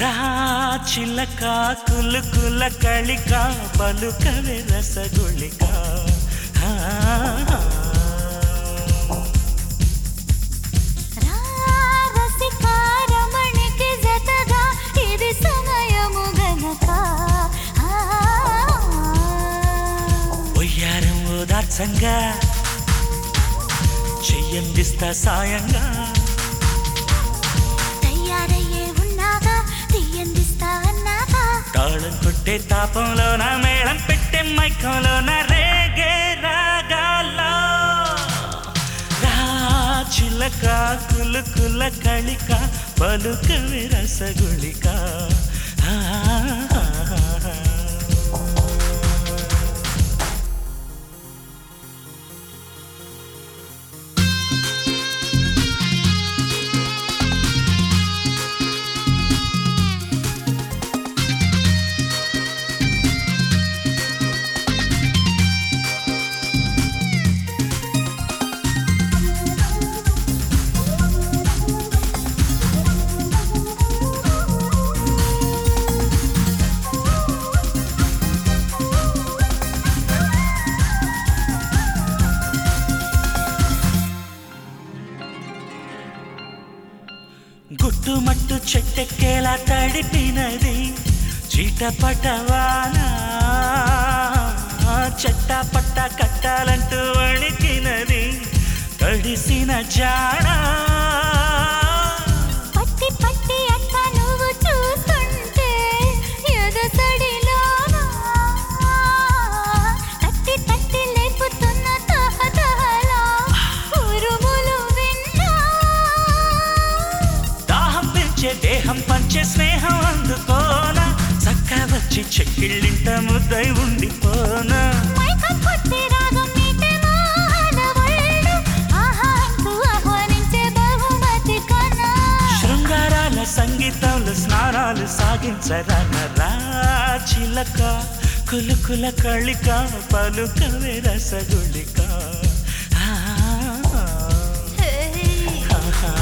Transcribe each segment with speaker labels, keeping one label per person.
Speaker 1: రా చిలక కులుకుల కళిక పలుకవే రసగుళిక ఆ,
Speaker 2: రా రసికా రమణికి జతగా ఇది సమయము గనక ఆ,
Speaker 1: ఒయ్యారం ఓదార్చంగా చెయ్యందిస్తా సాయంగా
Speaker 2: తయారయ్యే ఉన్నాగా తీయందిస్తా అన్నాగా
Speaker 1: తాళం కొట్టే తాపంలో నా మేళం పెట్టే మైకంలో నా రేగే రాగాలో రా చిలక కులుకుల కళిక పలుకవి రసగుళిక ఆ, గుట్టుమట్టు చెట్టెక్కేలా తడిపినది చీటపటవాన చెట్ట పట్ట కట్టాలంటూ వణికినది తడిసిన జాడ
Speaker 2: పట్టి పట్టి అట్ట నువ్వు చూస్తుంటే ఎదసడిలోనా తట్టి తట్టి లేపుతున్న తహతహలా ఉరుములు విన్నా
Speaker 1: దాహం పెంచే దేహం పంచే స్నేహం అందుకోనా చక్క వచ్చి చెక్కిళ్ళింట ముద్దై ఉండిపోనా
Speaker 2: మైకం కొట్టి రాగం మీటే మానవుళ్ళు ఆహా అంటూ ఆహ్వానించే బహుమతి కన్నా
Speaker 1: శృంగారాల సంగీతంలో స్నానాలు సాగించరాన రా చిలక కులుకుల కళిక పలుకవే రసగుళిక ఆ,
Speaker 2: హే
Speaker 1: ఆహా.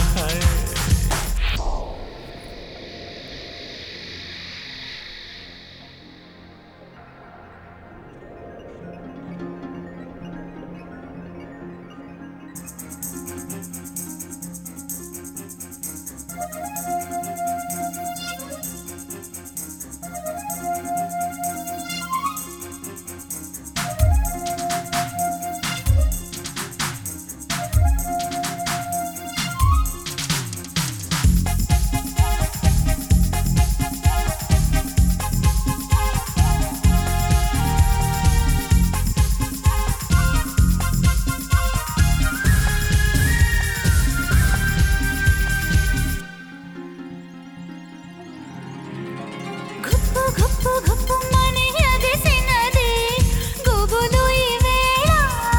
Speaker 2: గుప్పు గుప్పు గుప్పు మని ఎదిసినది గుబులు ఈ వేళ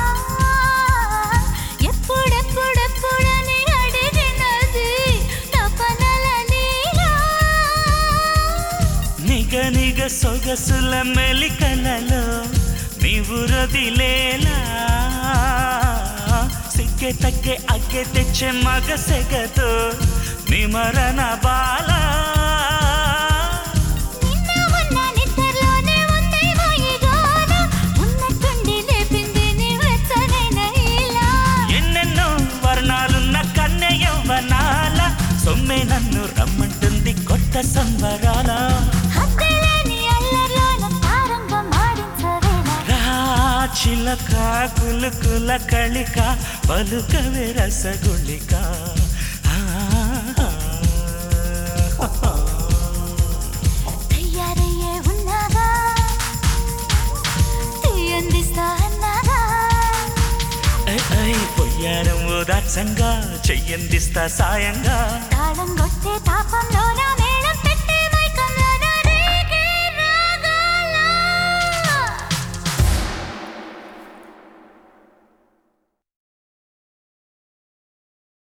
Speaker 2: ఎప్పుడెప్పుడెప్పుడని అడిగినది తపనల నీలా
Speaker 1: నిగ నిగ సొగసుల మెలికలలో నీవు రదిలేలా సిగ్గే తగ్గే అగ్గే తెచ్చే మగ సెగతో నిమరణ బాల
Speaker 2: నిన్న మొన్న నిద్రలోనే ఉంది వాయిగాన ఉన్నట్టుండి లేపింది నీ వెచ్చనైన ఇలా
Speaker 1: ఎన్నెన్నో వర్ణాలున్న కన్నె యవ్వనాల సొమ్మె నన్ను రమ్మంటుంది కొత్త సంబరాల
Speaker 2: హద్దులేని అల్లర్లోన తారంగం ఆడించవేళ
Speaker 1: రా చిలక కులుకుల కళిక పలుకవే రసగుళిక ఆ,
Speaker 2: తయారయ్యే ఉన్నాగా తీయందిస్తా అన్నాగా
Speaker 1: ఐ, ఐ, పొయ్యారం ఓదార్చంగా చెయ్యందిస్తా సాయంగా
Speaker 2: తాళం కొట్టే తాపంలో నా మేళం